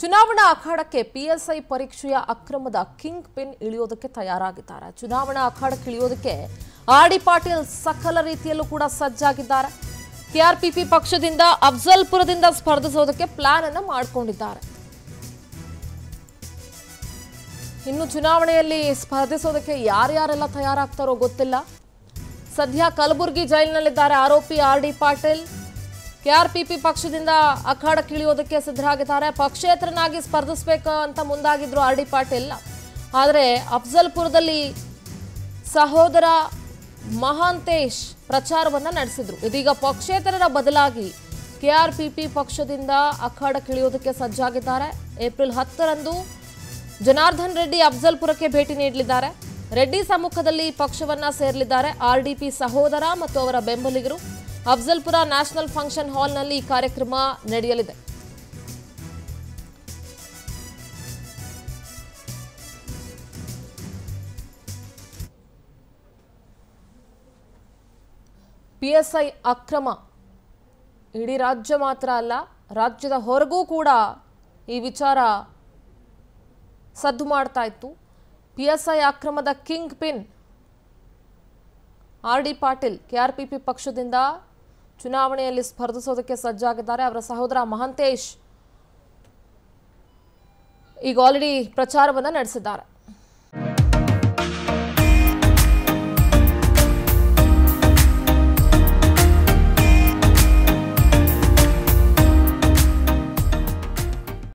ಚುನಾವಣಾ ಅಖಾಡಕ್ಕೆ ಪಿಎಸ್ಐ ಪರೀಕ್ಷೆಯ ಅಕ್ರಮದ king pin ಇಳಿಯೋದಕ್ಕೆ ತಯಾರಾಗಿದ್ದಾರೆ ಚುನಾವಣಾ ಅಖಾಡಕ್ಕೆ ಇಳಿಯೋದಕ್ಕೆ ಆರ್ ಡಿ ಪಾಟೀಲ್ ಸಕಲ ರೀತಿಯಲ್ಲೂ ಕೂಡ ಸಜ್ಜಾಗಿದ್ದಾರೆ ಕೆಆರ್ಪಿಪಿ ಪಕ್ಷದಿಂದ ಅಫ್ಜಲ್ಪುರದಿಂದ ಸ್ಪರ್ಧಿಸೋದಕ್ಕೆ ಪ್ಲಾನ್ ಅನ್ನು ಮಾಡಿಕೊಂಡಿದ್ದಾರೆ ಇನ್ನು ಚುನಾವಣೆಯಲ್ಲಿ ಸ್ಪರ್ಧಿಸೋದಕ್ಕೆ ಯಾರ್ಯಾರೆಲ್ಲ ತಯಾರಾಗ್ತಾರೋ ಗೊತ್ತಿಲ್ಲ ಸದ್ಯ ಕಲಬುರಗಿ ಜೈಲಿನಲ್ಲಿದ್ದಾರೆ ಆರೋಪಿ ಆರ್ ಡಿ ಪಾಟೀಲ್ ಕೆಆರ್ಪಿಪಿ ಪಕ್ಷದಿಂದ ಅಖಾಡಕ್ಕಿಳಿಯೋದಕ್ಕೆ ಸಿದ್ಧರಾಗಿದ್ದಾರೆ ಪಕ್ಷೇತರನಾಗಿ ಸ್ಪರ್ಧಿಸಬೇಕು ಅಂತ ಮುಂದಾಗಿದ್ರು ಆರ್ ಡಿ ಪಾಟೀಲ್ ಆದರೆ ಅಫ್ಜಲ್ಪುರದಲ್ಲಿ ಸಹೋದರ ಮಹಾಂತೇಶ್ ಪ್ರಚಾರವನ್ನ ನಡೆಸಿದ್ರು ಇದೀಗ ಪಕ್ಷೇತರರ ಬದಲಾಗಿ ಕೆಆರ್ಪಿಪಿ ಪಕ್ಷದಿಂದ ಅಖಾಡಕ್ಕಿಳಿಯೋದಕ್ಕೆ ಸಜ್ಜಾಗಿದ್ದಾರೆ ಏಪ್ರಿಲ್ ಹತ್ತರಂದು ಜನಾರ್ದನ್ ರೆಡ್ಡಿ ಅಫ್ಜಲ್ಪುರಕ್ಕೆ ಭೇಟಿ ನೀಡಲಿದ್ದಾರೆ ರೆಡ್ಡಿ ಸಮ್ಮುಖದಲ್ಲಿ ಪಕ್ಷವನ್ನ ಸೇರಲಿದ್ದಾರೆ ಆರ್ಡಿಪಿ ಸಹೋದರ ಮತ್ತು ಅವರ ಬೆಂಬಲಿಗರು ಅಫ್ಜಲ್ಪುರ ನ್ಯಾಷನಲ್ ಫಂಕ್ಷನ್ ಹಾಲ್ನಲ್ಲಿ ಈ ಕಾರ್ಯಕ್ರಮ ನಡೆಯಲಿದೆ ಪಿಎಸ್ಐ ಅಕ್ರಮ ಇಡೀ ರಾಜ್ಯ ಮಾತ್ರ ಅಲ್ಲ ರಾಜ್ಯದ ಹೊರಗೂ ಕೂಡ ಈ ವಿಚಾರ ಸದ್ದು ಮಾಡ್ತಾ ಇತ್ತು ಪಿಎಸ್ಐ ಅಕ್ರಮದ kingpin R D Patil KRPP ಪಕ್ಷದಿಂದ ಚುನಾವಣೆಯಲ್ಲಿ ಸ್ಪರ್ಧಿಸೋದಕ್ಕೆ ಸಜ್ಜಾಗಿದ್ದಾರೆ ಅವರ ಸಹೋದರ ಮಹಂತೇಶ್ ಈಗ ಆಲ್ರೆಡಿ ಪ್ರಚಾರವನ್ನು ನಡೆಸಿದ್ದಾರೆ